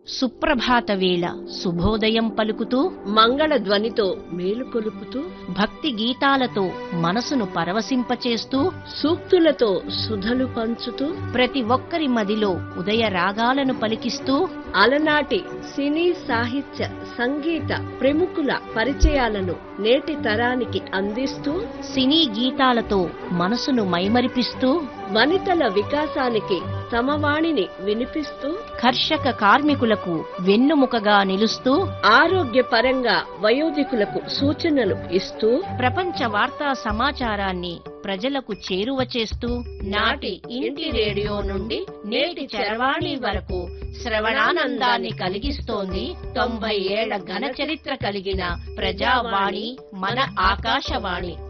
సుప్రభాత వేళ శుభోదయం పలుకుతూ మంగళ ధ్వనితో మేలుకొలుపుతూ భక్తి గీతాలతో మనసును పరవశింపచేస్తూ సూక్తులతో సుధలు పంచుతూ ప్రతి ఒక్కరి మదిలో ఉదయ రాగాలను పలికిస్తూ అలనాటి సినీ సాహిత్య సంగీత ప్రముఖుల పరిచయాలను నేటి తరానికి అందిస్తూ సినీ గీతాలతో మనసును మైమరిపిస్తూ వనితల వికాసానికి తమ వాణిని వినిపిస్తూ కర్షక కార్మికులకు వెన్నుముకగా నిలుస్తూ ఆరోగ్యపరంగా వయోధికులకు సూచనలు ఇస్తూ ప్రపంచ వార్తా సమాచారాన్ని ప్రజలకు చేరువ చేస్తూ నాటి ఇంటి రేడియో నుండి నేటి చరవాణి వరకు శ్రవణానందాన్ని కలిగిస్తోంది తొంభై ఏళ్ల ఘన చరిత్ర కలిగిన ప్రజావాణి మన ఆకాశవాణి